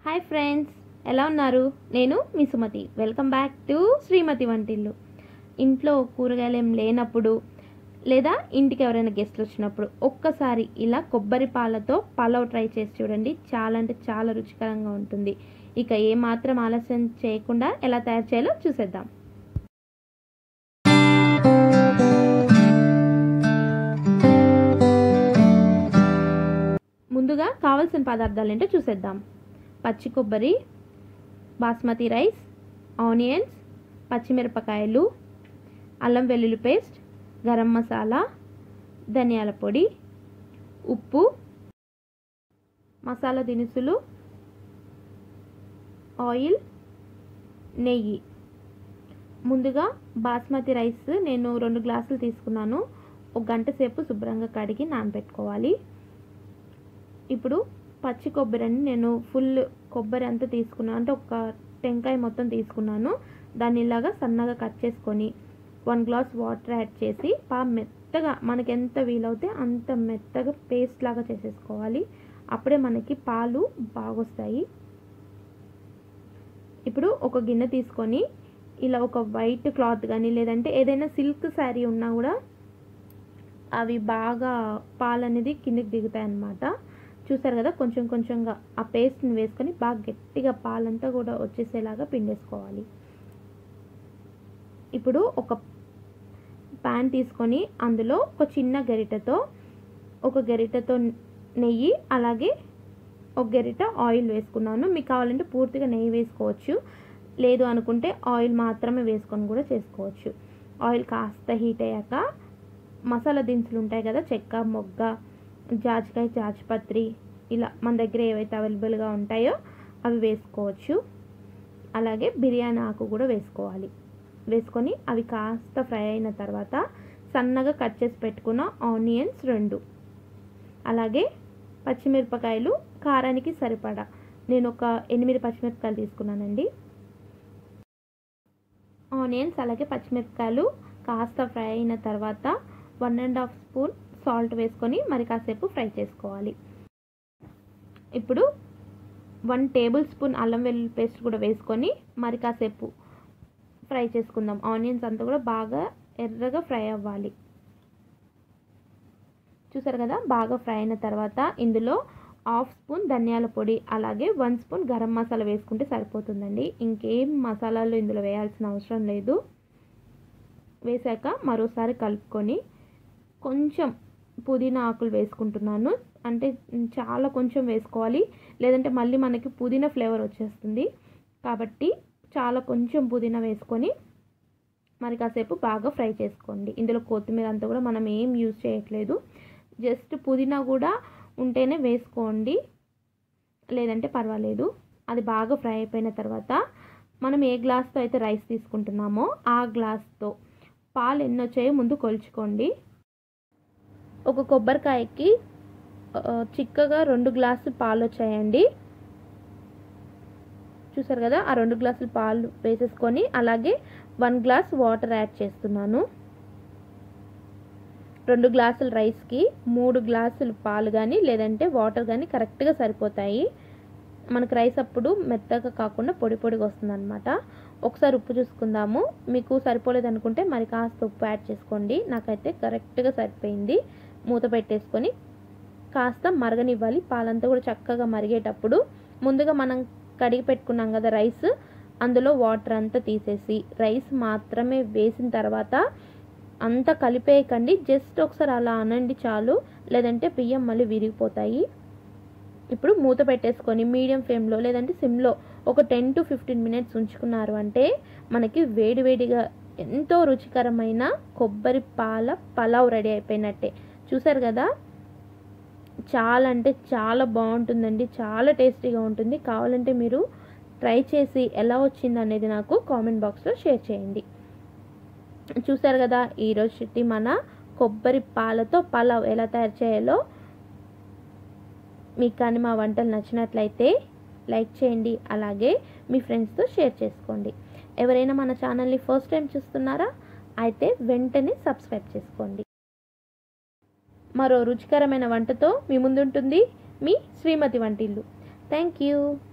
hi friends ఎలా ఉన్నారు నేను మీ Sumathi welcome back to Srimathi Vantillu ఇంట్లో కూరగాయలు ఏం లేనప్పుడు లేదా ఇంటికి ఎవరైనా గెస్ట్లు వచ్చినప్పుడు ఒక్కసారి ఇలా కొబ్బరి పాలతో పలావ్ ట్రై చేసి చూడండి చాలా అంటే చాలా రుచికరంగా ఉంటుంది ఇక ఏ మాత్రం ఆలస్యం చేయకుండా ఎలా తయారు చేయాలో చూసేద్దాం ముందుగా కావలసిన పదార్థాలు ఏంటో చూసేద్దాం పచ్చి కొబ్బరి బాస్మతి రైస్ ఆనియన్స్ పచ్చిమిరపకాయలు అల్లం వెల్లుల్లి పేస్ట్ గరం మసాలా ధనియాల పొడి ఉప్పు మసాలా దినుసులు ఆయిల్ నెయ్యి ముందుగా బాస్మతి రైస్ నేను రెండు గ్లాసులు తీసుకున్నాను ఒక గంట సేపు శుభ్రంగా కడిగి నానబెట్టుకోవాలి ఇప్పుడు పచ్చి కొబ్బరిని నేను ఫుల్ కొబ్బరి అంతా తీసుకున్నాను అంటే ఒక టెంకాయ మొత్తం తీసుకున్నాను దాన్ని ఇలాగా సన్నగా కట్ చేసుకొని వన్ గ్లాస్ వాటర్ యాడ్ చేసి బాగా మెత్తగా మనకి ఎంత వీలవుతే అంత మెత్తగా పేస్ట్ లాగా చేసేసుకోవాలి అప్పుడే మనకి పాలు బాగొస్తాయి ఇప్పుడు ఒక గిన్నె తీసుకొని ఇలా ఒక వైట్ క్లాత్ కానీ లేదంటే ఏదైనా సిల్క్ శారీ ఉన్నా కూడా అవి బాగా పాలు అనేది కిందకి దిగుతాయి అన్నమాట చూసారు కదా కొంచెం కొంచెంగా ఆ పేస్ట్ని వేసుకొని బాగా గట్టిగా పాలంతా కూడా వచ్చేసేలాగా పిండేసుకోవాలి ఇప్పుడు ఒక ప్యాన్ తీసుకొని అందులో ఒక చిన్న గరిటెతో ఒక గరిటెతో నెయ్యి అలాగే ఒక గరిట ఆయిల్ వేసుకున్నాను మీకు కావాలంటే పూర్తిగా నెయ్యి వేసుకోవచ్చు లేదు అనుకుంటే ఆయిల్ మాత్రమే వేసుకొని కూడా చేసుకోవచ్చు ఆయిల్ కాస్త హీట్ అయ్యాక మసాలా దినుసులు ఉంటాయి కదా చెక్క మొగ్గ జాజికాయ జాజిపత్రి ఇలా మన దగ్గర ఏవైతే అవైలబుల్గా ఉంటాయో అవి వేసుకోవచ్చు అలాగే బిర్యానీ ఆకు కూడా వేసుకోవాలి వేసుకొని అవి కాస్త ఫ్రై అయిన తర్వాత సన్నగా కట్ చేసి పెట్టుకున్న ఆనియన్స్ రెండు అలాగే పచ్చిమిరపకాయలు కారానికి సరిపడా నేను ఒక ఎనిమిది పచ్చిమిరపకాయలు తీసుకున్నానండి ఆనియన్స్ అలాగే పచ్చిమిరపకాయలు కాస్త ఫ్రై అయిన తర్వాత one and half spoon salt వేసుకొని మరి కాసేపు ఫ్రై చేసుకోవాలి ఇప్పుడు వన్ టేబుల్ స్పూన్ అల్లం వెల్లుల్లి పేస్ట్ కూడా వేసుకొని మరి కాసేపు ఫ్రై చేసుకుందాం ఆనియన్స్ అంతా కూడా బాగా ఎర్రగా ఫ్రై అవ్వాలి చూసారు కదా బాగా ఫ్రై అయిన తర్వాత ఇందులో హాఫ్ స్పూన్ ధనియాల పొడి అలాగే వన్ స్పూన్ గరం మసాలా వేసుకుంటే సరిపోతుందండి ఇంకేం మసాలాలు ఇందులో వేయాల్సిన అవసరం లేదు వేసాక మరోసారి కలుపుకొని కొంచెం పుదీనా ఆకులు వేసుకుంటున్నాను అంటే చాలా కొంచెం వేసుకోవాలి లేదంటే మళ్ళీ మనకి పుదీనా ఫ్లేవర్ వచ్చేస్తుంది కాబట్టి చాలా కొంచెం పుదీనా వేసుకొని మరి కాసేపు బాగా ఫ్రై చేసుకోండి ఇందులో కొత్తిమీర అంతా కూడా మనం ఏం యూజ్ చేయట్లేదు జస్ట్ పుదీనా కూడా ఉంటేనే వేసుకోండి లేదంటే పర్వాలేదు అది బాగా ఫ్రై అయిపోయిన తర్వాత మనం ఏ గ్లాస్తో అయితే రైస్ తీసుకుంటున్నామో ఆ గ్లాస్తో పాలు ఎన్ని వచ్చాయో ముందు కొలుచుకోండి ఒక కొబ్బరికాయకి చిక్కగా రెండు గ్లాసులు పాలు వచ్చాయండి చూసారు కదా ఆ రెండు గ్లాసులు పాలు వేసేసుకొని అలాగే వన్ గ్లాస్ వాటర్ యాడ్ చేస్తున్నాను రెండు గ్లాసుల రైస్కి మూడు గ్లాసులు పాలు కానీ లేదంటే వాటర్ కానీ కరెక్ట్గా సరిపోతాయి మనకు రైస్ అప్పుడు మెత్తగా కాకుండా పొడి పొడిగా వస్తుంది అనమాట ఒకసారి ఉప్పు చూసుకుందాము మీకు సరిపోలేదు అనుకుంటే మరి కాస్త ఉప్పు యాడ్ చేసుకోండి నాకైతే కరెక్ట్గా సరిపోయింది మూత పెట్టేసుకొని కాస్త మరగనివ్వాలి పాలంతా కూడా చక్కగా మరిగేటప్పుడు ముందుగా మనం కడిగి పెట్టుకున్నాం కదా రైస్ అందులో వాటర్ అంతా తీసేసి రైస్ మాత్రమే వేసిన తర్వాత అంతా కలిపేయకండి జస్ట్ ఒకసారి అలా అనండి చాలు లేదంటే బియ్యం మళ్ళీ విరిగిపోతాయి ఇప్పుడు మూత పెట్టేసుకొని మీడియం ఫ్లేమ్లో లేదంటే సిమ్లో ఒక టెన్ టు ఫిఫ్టీన్ మినిట్స్ ఉంచుకున్నారు అంటే మనకి వేడివేడిగా ఎంతో రుచికరమైన కొబ్బరి పాల పలావ్ రెడీ అయిపోయినట్టే చూసారు కదా చాలా అంటే చాలా బాగుంటుందండి చాలా టేస్టీగా ఉంటుంది కావాలంటే మీరు ట్రై చేసి ఎలా వచ్చింది అనేది నాకు కామెంట్ బాక్స్లో షేర్ చేయండి చూసారు కదా ఈరోజు చిట్టి మన కొబ్బరి పాలతో పలావ్ ఎలా తయారు చేయాలో మీకు కానీ మా వంటలు నచ్చినట్లయితే లైక్ చేయండి అలాగే మీ ఫ్రెండ్స్తో షేర్ చేసుకోండి ఎవరైనా మన ఛానల్ని ఫస్ట్ టైం చూస్తున్నారా అయితే వెంటనే సబ్స్క్రైబ్ చేసుకోండి మరో రుచికరమైన వంటతో మీ ముందుంటుంది మీ శ్రీమతి వంటిల్లు థ్యాంక్ యూ